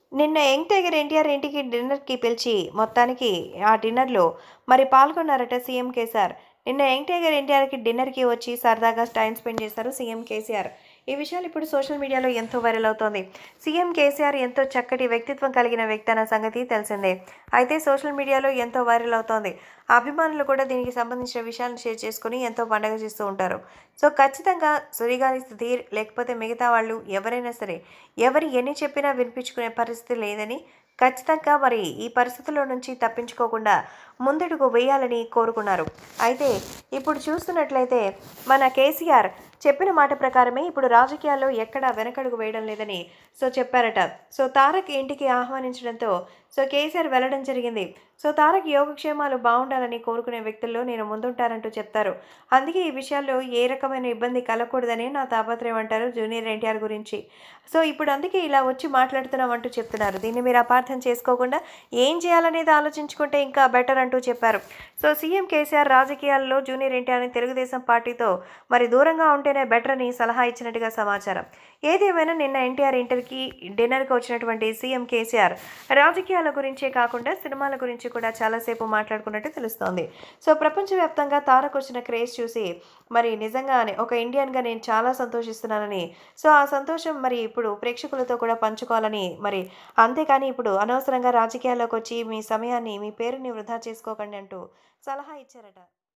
నిన్న young tiger NTR ఇంటికి డిన్నర్కి పిలిచి మొత్తానికి ఆ డిన్నర్లో మరి పాల్గొన్నారట సీఎం కేసీఆర్ నిన్న యంగ్ టైగర్ ఎన్టీఆర్కి డిన్నర్కి వచ్చి సరదాగా టైం స్పెండ్ చేశారు సీఎం కేసీఆర్ ఈ విషయాలు ఇప్పుడు సోషల్ మీడియాలో ఎంతో వైరల్ అవుతోంది సీఎం కేసీఆర్ ఎంతో చక్కటి వ్యక్తిత్వం కలిగిన వ్యక్తి అన్న సంగతి తెలిసిందే అయితే సోషల్ మీడియాలో ఎంతో వైరల్ అవుతోంది అభిమానులు కూడా దీనికి సంబంధించిన విషయాలను షేర్ చేసుకుని ఎంతో పండగ చేస్తూ ఉంటారు సో ఖచ్చితంగా సురిగాలి సుధీర్ లేకపోతే మిగతా వాళ్ళు ఎవరైనా సరే ఎవరు ఎన్ని చెప్పినా వినిపించుకునే పరిస్థితి లేదని ఖచ్చితంగా మరి ఈ పరిస్థితుల్లో నుంచి తప్పించుకోకుండా ముందడుగు వేయాలని కోరుకున్నారు అయితే ఇప్పుడు చూస్తున్నట్లయితే మన కేసీఆర్ చెప్పిన మాట ప్రకారమే ఇప్పుడు రాజకీయాల్లో ఎక్కడా వెనకడుగు వేయడం లేదని సో చెప్పారట సో తారక్ ఇంటికి ఆహ్వానించడంతో సో కేసీఆర్ వెళ్ళడం జరిగింది సో తారక్ యోగక్షేమాలు బాగుండాలని కోరుకునే వ్యక్తుల్లో నేను ముందుంటానంటూ చెప్తారు అందుకే ఈ విషయాల్లో ఏ రకమైన ఇబ్బంది కలగకూడదని నా తాపత్రయం అంటారు జూనియర్ ఎన్టీఆర్ గురించి సో ఇప్పుడు అందుకే ఇలా వచ్చి మాట్లాడుతున్నామంటూ చెప్తున్నారు దీన్ని మీరు అపార్థం చేసుకోకుండా ఏం చేయాలనేది ఆలోచించుకుంటే ఇంకా బెటర్ అంటూ చెప్పారు సో సీఎం కేసీఆర్ రాజకీయాల్లో జూనియర్ ఎన్టీఆర్ని తెలుగుదేశం పార్టీతో మరి దూరంగా ఉంటేనే బెటర్ అని సలహా ఇచ్చినట్టుగా సమాచారం ఏదేమైనా నిన్న ఎన్టీఆర్ ఇంటర్కి డిన్నర్కి వచ్చినటువంటి సీఎం కేసీఆర్ రాజకీయాల గురించే కాకుండా సినిమాల గురించి కూడా చాలాసేపు మాట్లాడుకున్నట్టు తెలుస్తోంది సో ప్రపంచవ్యాప్తంగా తారక్ వచ్చిన క్రేజ్ చూసి మరి నిజంగానే ఒక ఇండియన్గా నేను చాలా సంతోషిస్తున్నానని సో ఆ సంతోషం మరి ఇప్పుడు ప్రేక్షకులతో కూడా పంచుకోవాలని మరి అంతేకాని ఇప్పుడు అనవసరంగా రాజకీయాల్లోకి వచ్చి మీ సమయాన్ని మీ పేరుని వృధా చేసుకోకండి అంటూ సలహా ఇచ్చారట